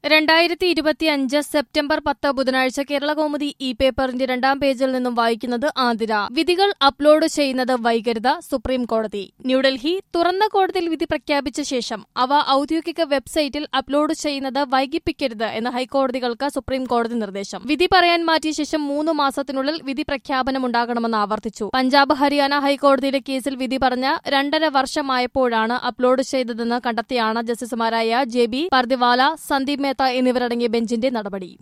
രണ്ടായിരത്തി ഇരുപത്തിയഞ്ച് സെപ്റ്റംബർ പത്ത് ബുധനാഴ്ച കേരള കൗമുദി ഇ പേപ്പറിന്റെ രണ്ടാം പേജിൽ നിന്നും വായിക്കുന്നത് ആതിര വിധികൾ അപ്ലോഡ് ചെയ്യുന്നത് വൈകരുത് സുപ്രീം കോടതി ന്യൂഡൽഹി തുറന്ന കോടതിയിൽ വിധി പ്രഖ്യാപിച്ച ശേഷം അവ ഔദ്യോഗിക വെബ്സൈറ്റിൽ അപ്ലോഡ് ചെയ്യുന്നത് വൈകിപ്പിക്കരുത് എന്ന് ഹൈക്കോടതികൾക്ക് സുപ്രീം കോടതി നിർദ്ദേശം വിധി പറയാൻ മാറ്റിയ ശേഷം മൂന്ന് മാസത്തിനുള്ളിൽ വിധി പ്രഖ്യാപനമുണ്ടാകണമെന്ന് ആവർത്തിച്ചു പഞ്ചാബ് ഹരിയാന ഹൈക്കോടതിയിലെ കേസിൽ വിധി പറഞ്ഞ രണ്ടര വർഷമായപ്പോഴാണ് അപ്ലോഡ് ചെയ്തതെന്ന് കണ്ടെത്തിയാണ് ജസ്റ്റിസുമാരായ ജെ ബി പർദിവാല സന്ദീപ് മേത്ത എന്നിവരടങ്ങിയ ബെഞ്ചിന്റെ നടപടി